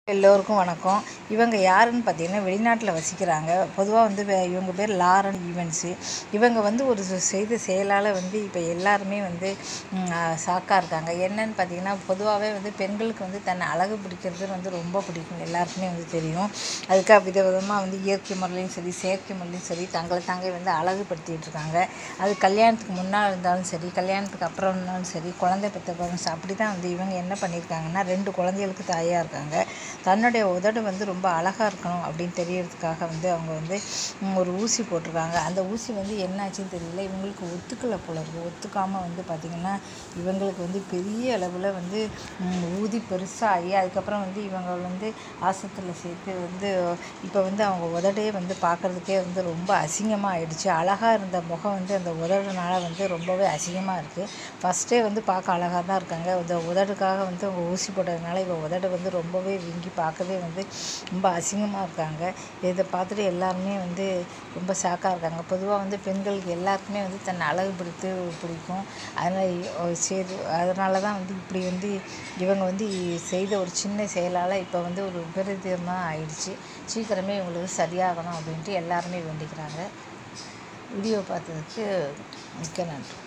எல்லோருக்கும் வணக்கம் இவங்க யாருன்னு பார்த்தீங்கன்னா வெளிநாட்டில் வசிக்கிறாங்க பொதுவாக வந்து வே- இவங்க பேர் லாரன் ஈவன்ஸு இவங்க வந்து ஒரு செ- செய்த செயலால் வந்து இப்போ எல்லாருமே வந்து ஷாக்காக இருக்காங்க என்னன்னு பார்த்தீங்கன்னா பொதுவாகவே வந்து பெண்களுக்கு வந்து தன்னை அழகு பிடிக்கிறது வந்து ரொம்ப பிடிக்கும் எல்லாருக்குமே வந்து தெரியும் அதுக்காக விதவிதமாக வந்து இயற்கை முறையிலையும் சரி செயற்கை முறையிலையும் சரி தங்களை தாங்க வந்து அழகுபடுத்திட்டு இருக்காங்க அது கல்யாணத்துக்கு முன்னால் இருந்தாலும் சரி கல்யாணத்துக்கு அப்புறம் இருந்தாலும் சரி குழந்தை பெற்ற பிறகு அப்படி தான் வந்து இவங்க என்ன பண்ணியிருக்காங்கன்னா ரெண்டு குழந்தைகளுக்கு தாயாக இருக்காங்க தன்னுடைய உதடு வந்து ரொம்ப அழகாக இருக்கணும் அப்படின்னு தெரியறதுக்காக வந்து அவங்க வந்து ம், ஒரு ஊசி போட்டிருக்காங்க அந்த ஊசி வந்து என்னாச்சுன்னு தெரியல இவங்களுக்கு ஒத்துக்கலை போல இருக்குது ஒத்துக்காமல் வந்து பார்த்திங்கன்னா இவங்களுக்கு வந்து பெரிய அளவில் வந்து ம், ஊதி பெருசாகி அதுக்கப்புறம் வந்து இவங்க வந்து ஆஸ்பத்திரியில் சேர்த்து வந்து இப்போ வந்து அவங்க உதடே வந்து பார்க்குறதுக்கே வந்து ரொம்ப அசிங்கமாக ஆயிடுச்சு அழகாக இருந்த முகம் வந்து அந்த உதடுனால வந்து ரொம்பவே அசிங்கமாக இருக்குது ஃபஸ்ட்டே வந்து பார்க்க அழகாக தான் இருக்காங்க இந்த உதடுக்காக வந்து அவங்க ஊசி போட்டதுனால இப்போ உதடு வந்து ரொம்பவே வீங்கி பார்க்கவே வந்து ரொம்ப அசிங்கமாக இருக்காங்க இதை பார்த்துட்டு எல்லாருமே வந்து ரொம்ப ஷாக்காக இருக்காங்க பொதுவாக வந்து பெண்களுக்கு எல்லாருக்குமே வந்து தன்னை அழகுபடுத்தி பிடிக்கும் அதனால் சரி அதனால தான் வந்து இப்படி வந்து இவங்க வந்து செய்த ஒரு சின்ன செயலால் இப்போ வந்து ஒரு விபரீதமாக ஆயிடுச்சு சீக்கிரமே இவங்களுக்கு சரியாகணும் அப்படின்ட்டு எல்லாருமே வேண்டிக்கிறாங்க வீடியோ பார்த்ததுக்கு மிக்க நன்றி